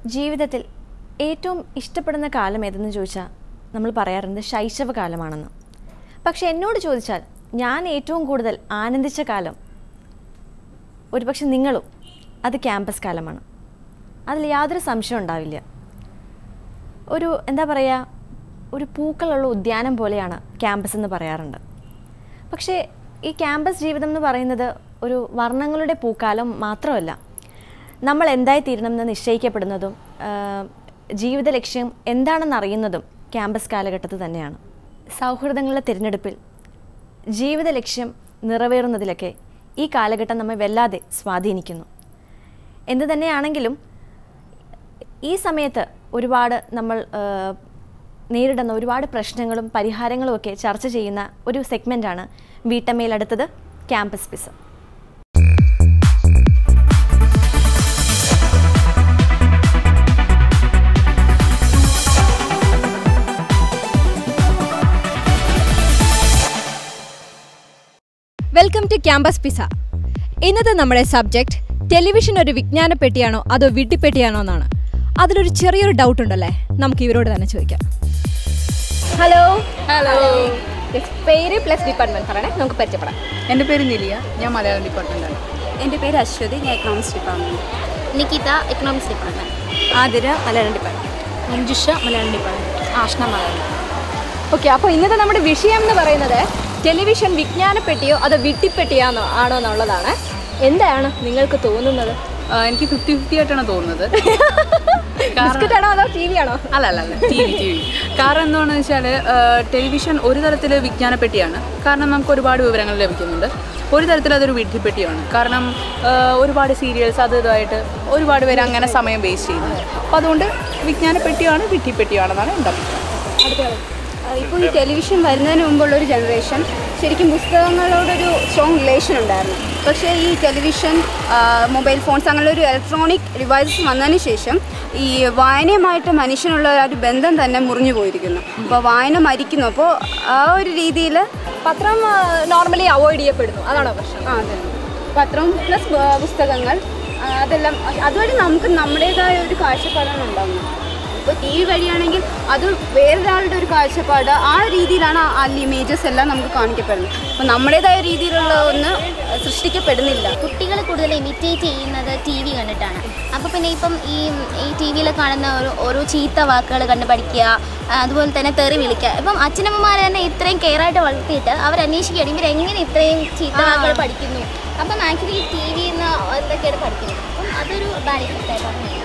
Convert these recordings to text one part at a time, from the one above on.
ജീവിതത്തിൽ ഏറ്റവും ഇഷ്ടപ്പെടുന്ന കാലം ഏതെന്ന് ചോദിച്ചാൽ നമ്മൾ പറയാറുണ്ട് ശൈശവ കാലമാണെന്ന് പക്ഷെ എന്നോട് ചോദിച്ചാൽ ഞാൻ ഏറ്റവും കൂടുതൽ ആനന്ദിച്ച കാലം ഒരുപക്ഷെ നിങ്ങളും അത് ക്യാമ്പസ് കാലമാണ് അതിൽ യാതൊരു സംശയം ഉണ്ടാവില്ല ഒരു എന്താ പറയുക ഒരു പൂക്കളുള്ള ഉദ്യാനം പോലെയാണ് ക്യാമ്പസ് എന്ന് പറയാറുണ്ട് പക്ഷേ ഈ ക്യാമ്പസ് ജീവിതം എന്ന് പറയുന്നത് ഒരു വർണ്ണങ്ങളുടെ പൂക്കാലം മാത്രമല്ല നമ്മൾ എന്തായി തീരണമെന്ന് നിശ്ചയിക്കപ്പെടുന്നതും ആ, ജീവിത ലക്ഷ്യം എന്താണെന്ന് അറിയുന്നതും ക്യാമ്പസ് കാലഘട്ടത്തിൽ തന്നെയാണ് സൗഹൃദങ്ങളുടെ തിരഞ്ഞെടുപ്പിൽ ജീവിത ലക്ഷ്യം നിറവേറുന്നതിലൊക്കെ ഈ കാലഘട്ടം നമ്മെ വല്ലാതെ സ്വാധീനിക്കുന്നു എന്തു തന്നെയാണെങ്കിലും ഈ സമയത്ത് ഒരുപാട് നമ്മൾ ആ, നേരിടുന്ന ഒരുപാട് പ്രശ്നങ്ങളും പരിഹാരങ്ങളും ഒക്കെ ചർച്ച ചെയ്യുന്ന ഒരു സെഗ്മെൻ്റാണ് വീട്ടമ്മയിൽ അടുത്തത് ക്യാമ്പസ് പിസം വെൽക്കം ടു ക്യാമ്പസ് പിസ ഇന്നത്തെ നമ്മുടെ സബ്ജക്റ്റ് ടെലിവിഷൻ ഒരു വിജ്ഞാന പെട്ടിയാണോ അതോ വിട്ടിപ്പെട്ടിയാണോ എന്നാണ് അതിലൊരു ചെറിയൊരു ഡൗട്ട് ഉണ്ടല്ലേ നമുക്ക് ഇവരോട് തന്നെ ചോദിക്കാം ഹലോ ഹലോ പേര് പ്ലസ് ഡിപ്പാർട്ട്മെന്റ് പറയണേ നമുക്ക് പരിചയപ്പെടാം എൻ്റെ പേര് നിലിയ ഞാൻ മലയാളം ഡിപ്പാർട്ട്മെൻറ്റാണ് എൻ്റെ പേര് അശ്വതി ഞാൻ economics department Nikita economics department Athira Malayalam department Manjusha Malayalam department Ashna Malayalam okay അപ്പോൾ ഇന്നത്തെ നമ്മുടെ വിഷയം എന്ന് പറയുന്നത് ടെലിവിഷൻ വിജ്ഞാന പെട്ടിയോ അതോ വിട്ടിപ്പെട്ടിയാണോ ആണോ എന്നുള്ളതാണ് എന്താണ് നിങ്ങൾക്ക് തോന്നുന്നത് ആ, എനിക്ക് ഫിഫ്റ്റി ഫിഫ്റ്റി ആയിട്ടാണ് തോന്നുന്നത് ബിസ്ക്കറ്റ് ആണോ അതോ ടി വി ആണോ അല്ല അല്ല അല്ല ടി വി ടി വി കാരണം എന്താണെന്ന് വെച്ചാൽ ടെലിവിഷൻ ഒരു തരത്തിൽ വിജ്ഞാനപ്പെട്ടിയാണ് കാരണം നമുക്ക് ഒരുപാട് വിവരങ്ങൾ ലഭിക്കുന്നുണ്ട് ഒരു തരത്തിൽ അതൊരു വിഡ്ഢിപ്പെട്ടിയാണ് കാരണം ആ, ഒരുപാട് സീരിയൽസ് അത് ഇതായിട്ട് ഒരുപാട് പേര് അങ്ങനെ സമയം വേസ്റ്റ് ചെയ്യുന്നുണ്ട് അപ്പോൾ അതുകൊണ്ട് വിജ്ഞാനപ്പെട്ടിയാണ് വിഡ്ഢിപ്പെട്ടിയാണെന്നാണ് എൻ്റെ അഭിപ്രായം ഇപ്പോൾ ഈ ടെലിവിഷൻ വരുന്നതിന് മുമ്പുള്ള ഒരു ജനറേഷൻ ശരിക്കും പുസ്തകങ്ങളോടൊരു സ്ട്രോങ് റിലേഷൻ ഉണ്ടായിരുന്നു പക്ഷേ ഈ ടെലിവിഷൻ മൊബൈൽ ഫോൺസ് അങ്ങനെയുള്ള ഒരു ഇലക്ട്രോണിക് ഡിവൈസസ് വന്നതിന് ശേഷം ഈ വായനയുമായിട്ട് മനുഷ്യനുള്ള ആ ഒരു ബന്ധം തന്നെ മുറിഞ്ഞു പോയിരിക്കുന്നു അപ്പോൾ വായന മരിക്കുന്നു അപ്പോൾ ആ ഒരു രീതിയിൽ പത്രം നോർമലി അവോയ്ഡ് ചെയ്യപ്പെടുന്നു അതാണോ പ്രശ്നം ആ അതെ പത്രം പ്ലസ് പുസ്തകങ്ങൾ ആ, അതെല്ലാം അതുവഴി നമുക്ക് നമ്മുടേതായ ഒരു കാഴ്ചപ്പാടാണ് ഉണ്ടാകുന്നത് ഇപ്പോൾ ടി വി വഴിയാണെങ്കിൽ അത് വേറൊരാളുടെ ഒരു കാഴ്ചപ്പാട് ആ രീതിയിലാണ് ആ ഇമേജസ് എല്ലാം നമുക്ക് കാണിക്കപ്പെടുന്നത് അപ്പോൾ നമ്മുടേതായ രീതിയിലുള്ള ഒന്ന് സൃഷ്ടിക്കപ്പെടുന്നില്ല കുട്ടികൾ കൂടുതൽ ഇമിറ്റേറ്റ് ചെയ്യുന്നത് ടി വി കണ്ടിട്ടാണ് അപ്പോൾ പിന്നെ ഇപ്പം ഈ ഈ ടി വിയിൽ കാണുന്ന ഓരോ ഓരോ ചീത്ത വാക്കുകൾ കണ്ട് പഠിക്കുക ആ, അതുപോലെ തന്നെ തെറി വിളിക്കുക ഇപ്പം അച്ഛനമ്മമാർ തന്നെ ഇത്രയും കെയർ ആയിട്ട് വളർത്തിയിട്ട് അവർ അന്വേഷിക്കുകയാണ് ഇവരെങ്ങനെ ഇത്രയും ചീത്ത വാക്കുകൾ പഠിക്കുന്നു അപ്പം ആക്ച്വലി ടി വിയിൽ നിന്ന് എന്തൊക്കെയാണ് പഠിക്കുന്നത് അപ്പം അതൊരു ബാഡ് ഇഫക്റ്റ് ആയിട്ടാണ് ഞാൻ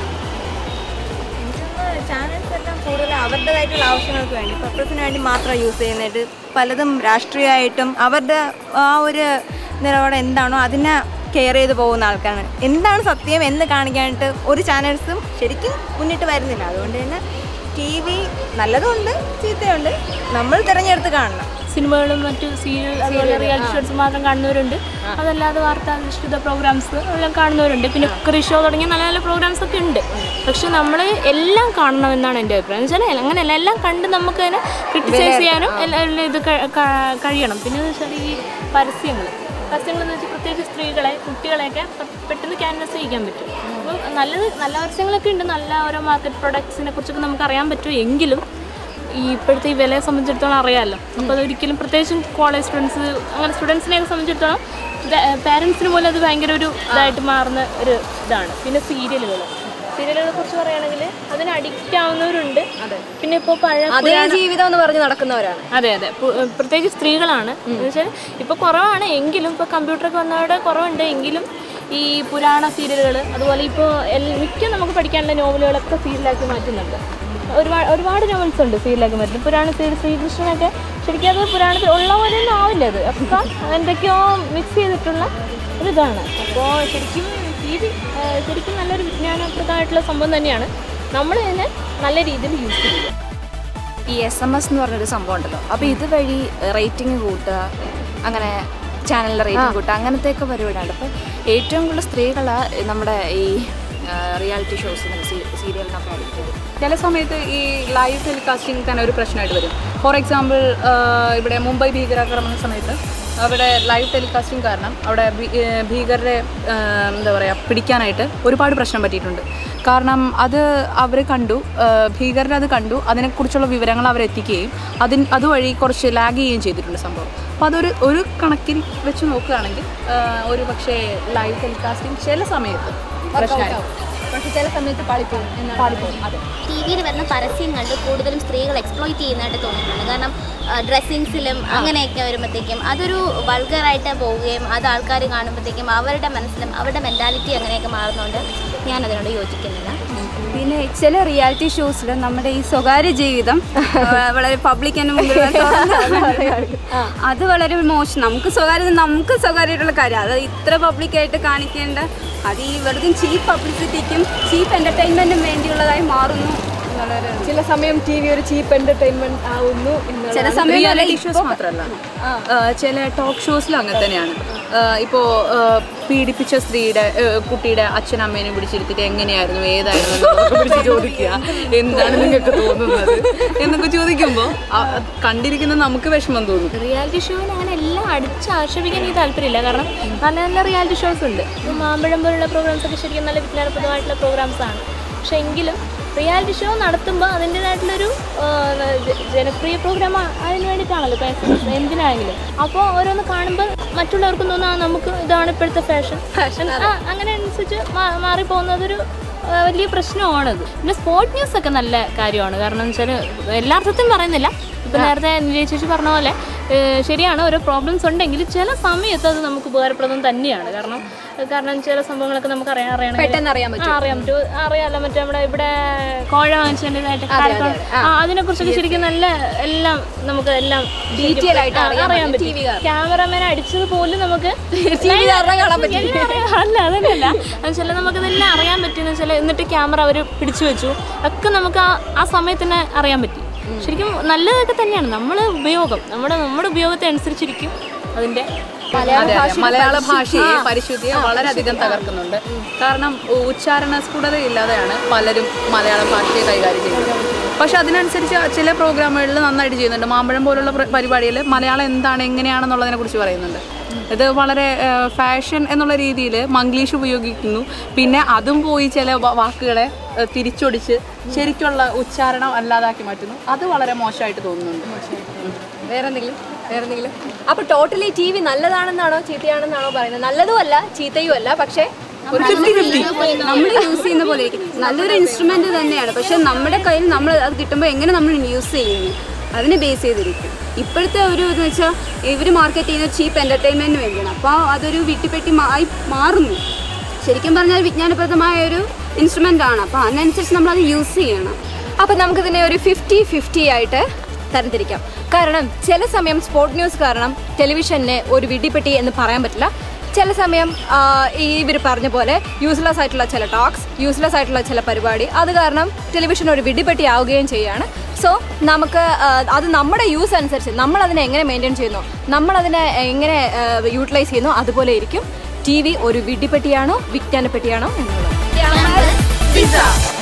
ചാനൽസ് എല്ലാം കൂടുതൽ അവരുടേതായിട്ടുള്ള ആവശ്യങ്ങൾക്ക് വേണ്ടി പർപ്പസിന് വേണ്ടി മാത്രം യൂസ് ചെയ്യുന്നതായിട്ട് പലതും രാഷ്ട്രീയമായിട്ടും അവരുടെ ആ ഒരു നിലപാട് എന്താണോ അതിനെ കെയർ ചെയ്ത് പോകുന്ന ആൾക്കാരാണ് എന്താണ് സത്യം എന്ന് കാണിക്കാനായിട്ട് ഒരു ചാനൽസും ശരിക്കും മുന്നിട്ട് വരുന്നില്ല അതുകൊണ്ട് തന്നെ ടി വി നല്ലതുണ്ട് ചീത്തയുണ്ട് നമ്മൾ തിരഞ്ഞെടുത്ത് കാണണം സിനിമകളും മറ്റു സീരിയൽ അതുപോലെ റിയാലിറ്റി ഷോസ് മാത്രം കാണുന്നവരുണ്ട് അതല്ലാതെ വാർത്താ അധിഷ്ഠിത പ്രോഗ്രാംസ് എല്ലാം കാണുന്നവരുണ്ട് പിന്നെ കുക്കറി ഷോ തുടങ്ങിയ നല്ല നല്ല പ്രോഗ്രാംസ് ഒക്കെ ഉണ്ട് പക്ഷെ നമ്മൾ എല്ലാം കാണണമെന്നാണ് എൻ്റെ അഭിപ്രായം എന്ന് വെച്ചാൽ അങ്ങനെയല്ല എല്ലാം കണ്ട് നമുക്ക് അതിനെ ക്രിട്ടിസൈസ് ചെയ്യാനും എല്ലാം എല്ലാം ഇത് ക- ക- കഴിയണം പിന്നെ എന്ന് വെച്ചാൽ ഈ പരസ്യങ്ങൾ പരസ്യങ്ങൾ എന്ന് വെച്ചാൽ പ്രത്യേകിച്ച് സ്ത്രീകളെ കുട്ടികളെയൊക്കെ പെ- പെട്ടെന്ന് ക്യാൻവസ് ചെയ്യിക്കാൻ പറ്റും അപ്പോൾ നല്ലത് നല്ല പരസ്യങ്ങളൊക്കെ ഉണ്ട് നല്ല ഓരോ മാർക്കറ്റ് പ്രൊഡക്ട്സിനെ കുറിച്ചൊക്കെ നമുക്ക് അറിയാൻ പറ്റും എങ്കിലും ഈ ഇപ്പോഴത്തെ ഈ വിലയെ സംബന്ധിച്ചിടത്തോളം അറിയാമല്ലോ അപ്പോൾ അതൊരിക്കലും പ്രത്യേകിച്ചും കോളേജ് സ്റ്റുഡൻസ് അങ്ങനെ സ്റ്റുഡൻസിനെയൊക്കെ സംബന്ധിച്ചിടത്തോളം പാരൻസിന് പോലും അത് ഭയങ്കര ഒരു ഇതായിട്ട് മാറുന്ന ഒരു ഇതാണ് പിന്നെ സീരിയലുകൾ സീരിയലുകളെ കുറിച്ച് പറയുകയാണെങ്കിൽ അതിന് അഡിക്റ്റ് ആവുന്നവരുണ്ട് പിന്നെ ഇപ്പോൾ പഴയ അതേ ജീവിതം എന്ന് പറഞ്ഞ് നടക്കുന്നവരാണ് അതെ അതെ പു- പ്രത്യേകിച്ച് സ്ത്രീകളാണ് എന്ന് വെച്ചാൽ ഇപ്പോൾ കുറവാണ് എങ്കിലും ഇപ്പോൾ കമ്പ്യൂട്ടറൊക്കെ വന്നവിടെ കുറവുണ്ട് എങ്കിലും ഈ പുരാണ സീരിയലുകൾ അതുപോലെ ഇപ്പോൾ മിക്ക നമുക്ക് പഠിക്കാനുള്ള നോവലുകളൊക്കെ സീരിയലാക്കി മാറ്റുന്നുണ്ട് ഒരുപാട് ഒരുപാട് നോവൽസ് ഉണ്ട് സീരിയലാക്കി മാറ്റുന്നത് പുരാണ സീരിയൽ ശ്രീകൃഷ്ണനൊക്കെ ശരിക്കും അത് പുരാണത്തിൽ ഉള്ള പോലെ ഒന്നും ആവില്ല അത് ഒക്കെ എന്തൊക്കെയോ മിക്സ് ചെയ്തിട്ടുള്ള ഒരിതാണ് അപ്പോൾ ശരിക്കും ടി വി ശരിക്കും നല്ലൊരു വിജ്ഞാനപ്രദമായിട്ടുള്ള സംഭവം തന്നെയാണ് നമ്മൾ തന്നെ നല്ല രീതിയിൽ യൂസ് ചെയ്യുക ഈ എസ് എം എസ് എന്ന് പറഞ്ഞൊരു സംഭവം ഉണ്ടല്ലോ അപ്പോൾ ഇതുവഴി റേറ്റിംഗ് കൂട്ടുക അങ്ങനെ ചാനലിൻ്റെ റേറ്റിംഗ് കൂട്ടുക അങ്ങനത്തെയൊക്കെ പരിപാടിയുണ്ട് അപ്പോൾ ഏറ്റവും കൂടുതൽ സ്ത്രീകളാണ് നമ്മുടെ ഈ റിയാലിറ്റി ഷോസിനും സീരിയലിനൊക്കെ അഡിക്റ്റ് ചെയ്തത് ചില സമയത്ത് ഈ ലൈവ് ടെലികാസ്റ്റിംഗ് തന്നെ ഒരു പ്രശ്നമായിട്ട് വരും ഫോർ എക്സാമ്പിൾ ഇവിടെ മുംബൈ ഭീകരാക്രമണ സമയത്ത് അവിടെ ലൈവ് ടെലികാസ്റ്റിംഗ് കാരണം അവിടെ ഭീ- ഏഹ് ഭീകരരെ ഏഹ് എന്താ പറയുക പിടിക്കാനായിട്ട് ഒരുപാട് പ്രശ്നം പറ്റിയിട്ടുണ്ട് കാരണം അത് അവർ കണ്ടു ഭീകരർ അത് കണ്ടു അതിനെക്കുറിച്ചുള്ള വിവരങ്ങൾ അവർ എത്തിക്കുകയും അതിന് അതുവഴി കുറച്ച് ലാഗ് ചെയ്യുകയും ചെയ്തിട്ടുണ്ട് സംഭവം അപ്പോൾ അതൊരു ഒരു കണക്കിൽ വെച്ച് നോക്കുകയാണെങ്കിൽ ആ, ഒരു പക്ഷേ ലൈവ് ടെലികാസ്റ്റിംഗ് ചില സമയത്ത് പ്രശ്നമായിരുന്നു പക്ഷെ ചില സമയത്ത് പാളിപ്പോകും പാളിപ്പോകും അതെ ടി വിയിൽ വരുന്ന പരസ്യം കണ്ട് കൂടുതലും സ്ത്രീകൾ എക്സ്പ്ലോയിറ്റ് ചെയ്യുന്നതായിട്ട് തോന്നിയിട്ടുണ്ട് കാരണം ഡ്രസ്സിങ്സിലും അങ്ങനെയൊക്കെ വരുമ്പോഴത്തേക്കും അതൊരു വൾഗറായിട്ട് പോവുകയും അത് ആൾക്കാർ കാണുമ്പോഴത്തേക്കും അവരുടെ മനസ്സിലും അവരുടെ മെൻറ്റാലിറ്റി അങ്ങനെയൊക്കെ മാറുന്നതുകൊണ്ട് ഞാൻ അതിനോട് യോജിക്കുന്നില്ല പിന്നെ ചില റിയാലിറ്റി ഷോസിൽ നമ്മുടെ ഈ സ്വകാര്യ ജീവിതം ആ, വളരെ പബ്ലിക്കിന് മുമ്പിൽ തുറന്ന് അത് വളരെ മോശം നമുക്ക് സ്വകാര്യ നമുക്ക് സ്വകാര്യമായിട്ടുള്ള കാര്യം അത് ഇത്ര പബ്ലിക്കായിട്ട് കാണിക്കേണ്ട അത് ഈ വെറുതെ ചീപ്പ് പബ്ലിസിറ്റിക്കും ചീപ്പ് എൻ്റർടൈൻമെൻറ്റിനും വേണ്ടിയുള്ളതായി മാറുന്നു എന്നുള്ളൊരു ചില സമയം ടി വി ഒരു ചീപ്പ് എന്റർടൈൻമെന്റ് ആവുന്നു എന്നുള്ള ചില സമയം റിയാലിറ്റി ഷോസ് മാത്രമല്ല ആ, ചില ടോക്ക് ഷോസിലും അങ്ങനെ തന്നെയാണ് ആ, ഇപ്പോ ആ, പീഡിപ്പിച്ച സ്ത്രീയുടെ ആ, കുട്ടിയുടെ അച്ഛനമ്മേനെ പിടിച്ചിരുത്തിട്ട് എങ്ങനെയായിരുന്നു ഏതായിരുന്നു എന്നൊക്കെ പിടിച്ച് ചോദിക്കുക എന്താണ് നിങ്ങൾക്ക് തോന്നുന്നത് എന്നൊക്കെ ചോദിക്കുമ്പോൾ കണ്ടിരിക്കുന്ന നമുക്ക് വിഷമം തോന്നും റിയാലിറ്റി ഷോയിൽ അങ്ങനെ എല്ലാം അടിച്ച് ആക്ഷേപിക്കാൻ എനിക്ക് താല്പര്യമില്ല കാരണം നല്ല നല്ല റിയാലിറ്റി ഷോസ് ഉണ്ട് ഇപ്പം മാമ്പഴം പോലുള്ള പ്രോഗ്രാംസ് ഒക്കെ ശരിക്കും നല്ല വിജ്ഞാനപ്രദമായിട്ടുള്ള പ്രോഗ്രാംസ് ആണ് പക്ഷെ എങ്കിലും റിയാലിറ്റി ഷോ നടത്തുമ്പോൾ അതിൻ്റെതായിട്ടുള്ളൊരു ആ, ജ- ജനപ്രിയ പ്രോഗ്രാം അതിന് വേണ്ടിയിട്ടാണല്ലോ ഇപ്പം എന്തിനാണെങ്കിലും അപ്പോൾ ഓരോന്ന് കാണുമ്പോൾ മറ്റുള്ളവർക്കും തോന്നുന്നു ആ നമുക്ക് ഇതാണ് ഇപ്പോഴത്തെ ഫാഷൻ ഫാഷൻ അങ്ങനെ അനുസരിച്ച് മാ- മാറിപ്പോകുന്നതൊരു ആ, വലിയ പ്രശ്നമാണത് പിന്നെ സ്പോർട്ട് ന്യൂസ് ഒക്കെ നല്ല കാര്യമാണ് കാരണം എന്ന് വെച്ചാൽ എല്ലാ അർത്ഥത്തിലും പറയുന്നില്ല ഇപ്പം നേരത്തെ നിലയ ചേച്ചി പറഞ്ഞ പോലെ ഏ, ശരിയാണ് ഓരോ പ്രോബ്ലംസ് ഉണ്ടെങ്കിൽ ചില സമയത്ത് അത് നമുക്ക് ഉപകാരപ്രദം തന്നെയാണ് കാരണം കാരണം ചില സംഭവങ്ങളൊക്കെ നമുക്ക് അറിയാൻ അറിയണം പെട്ടെന്ന് അറിയാൻ പറ്റും. അറിയാൻ പറ്റും അറിയാലോ മറ്റേ നമ്മുടെ ഇവിടെ കോഴ വാങ്ങിച്ചതിൻ്റെതായിട്ട് അതിനെ കുറിച്ചൊക്കെ ശരിക്കും നല്ല എല്ലാം നമുക്ക് എല്ലാം Detail ആയിട്ട് ആ, അറിയാൻ അറിയാൻ പറ്റും. പറ്റും TV കാരണം. ക്യാമറമാൻ അടിച്ചത് പോലും നമുക്ക് കാരണം കാണാൻ പറ്റും. എല്ലാം അറിയാം. അല്ല അതല്ല എന്നുവെച്ചാൽ നമുക്കിതെല്ലാം അറിയാൻ പറ്റുന്ന വെച്ചാൽ എന്നിട്ട് ക്യാമറ അവർ പിടിച്ചു വെച്ചു ഒക്കെ നമുക്ക് ആ ആ സമയത്ത് തന്നെ അറിയാൻ പറ്റി ശരിക്കും നല്ലതൊക്കെ തന്നെയാണ് നമ്മൾ ഉപയോഗം നമ്മുടെ നമ്മുടെ ഉപയോഗത്തെ അനുസരിച്ചിരിക്കും അതിൻ്റെ അതെ അതെ മലയാള ഭാഷയെ പരിശുദ്ധിയെ വളരെയധികം തകർക്കുന്നുണ്ട് കാരണം ഉച്ചാരണ സ്ഫുടതയില്ലാതെയാണ് പലരും മലയാള ഭാഷയെ കൈകാര്യം ചെയ്യുന്നത് പക്ഷെ അതിനനുസരിച്ച് ചില പ്രോഗ്രാമുകളിൽ നന്നായിട്ട് ചെയ്യുന്നുണ്ട് മാമ്പഴം പോലുള്ള പ്ര- പരിപാടിയിൽ മലയാളം എന്താണ് എങ്ങനെയാണെന്നുള്ളതിനെ കുറിച്ച് പറയുന്നുണ്ട് ഇത് വളരെ ഫാഷൻ എന്നുള്ള രീതിയിൽ മംഗ്ലീഷ് ഉപയോഗിക്കുന്നു പിന്നെ അതും പോയി ചില വ- വാക്കുകളെ ഏഹ്, തിരിച്ചൊടിച്ച് ശരിക്കുള്ള ഉച്ചാരണം അല്ലാതാക്കി മാറ്റുന്നു അത് വളരെ മോശമായിട്ട് തോന്നുന്നുണ്ട് വേറെ എന്തെങ്കിലും വേറെ എന്തെങ്കിലും അപ്പൊ ടോട്ടലി ടി വി നല്ലതാണെന്നാണോ ചീത്തയാണെന്നാണോ പറയുന്നത് നല്ലതും അല്ല ചീത്തയും അല്ല പക്ഷേ നമ്മൾ യൂസ് ചെയ്യുന്ന പോലെ ഇരിക്കും നല്ലൊരു ഇൻസ്ട്രുമെന്റ് തന്നെയാണ് പക്ഷെ നമ്മുടെ കയ്യിൽ നമ്മൾ അത് കിട്ടുമ്പോൾ എങ്ങനെ നമ്മൾ യൂസ് ചെയ്യുന്നു അതിനെ ബേസ് ചെയ്തിരിക്കും ഇപ്പോഴത്തെ ഒരു എന്ന് വെച്ചാൽ ഇവർ മാർക്കറ്റ് ചെയ്യുന്ന ചീപ്പ് എൻ്റർടൈൻമെൻറ്റിന് വേണ്ടിയാണ് അപ്പോൾ അതൊരു വിട്ടിപ്പെട്ടി ആയി മാറുന്നു ശരിക്കും പറഞ്ഞാൽ വിജ്ഞാനപ്രദമായ ഒരു ഇൻസ്ട്രുമെൻ്റ് ആണ് അപ്പോൾ അതിനനുസരിച്ച് നമ്മളത് യൂസ് ചെയ്യണം അപ്പൊ നമുക്കിതിനെ ഒരു ഫിഫ്റ്റി ഫിഫ്റ്റി ആയിട്ട് തരംതിരിക്കാം കാരണം ചില സമയം സ്പോർട്ട് ന്യൂസ് കാരണം ടെലിവിഷനെ ഒരു വിഡിപ്പെട്ടി എന്ന് പറയാൻ പറ്റില്ല ചില സമയം ആ, ഈ ഇവർ പറഞ്ഞ പോലെ യൂസ്ലെസ് ആയിട്ടുള്ള ചില ടോക്സ് യൂസ്ലെസ് ആയിട്ടുള്ള ചില പരിപാടി അത് കാരണം ടെലിവിഷൻ ഒരു വിഡിപ്പെട്ടി ആവുകയും ചെയ്യുകയാണ് സോ നമുക്ക് ആ, അത് നമ്മുടെ യൂസ് അനുസരിച്ച് നമ്മൾ അതിനെ എങ്ങനെ മെയിൻറ്റെയിൻ ചെയ്യുന്നു നമ്മൾ അതിനെ എങ്ങനെ യൂട്ടിലൈസ് ചെയ്യുന്നു അതുപോലെ ഇരിക്കും ടി വി ഒരു വിഡിപ്പെട്ടിയാണോ വിജ്ഞാനപ്പെട്ടിയാണോ എന്നുള്ളത്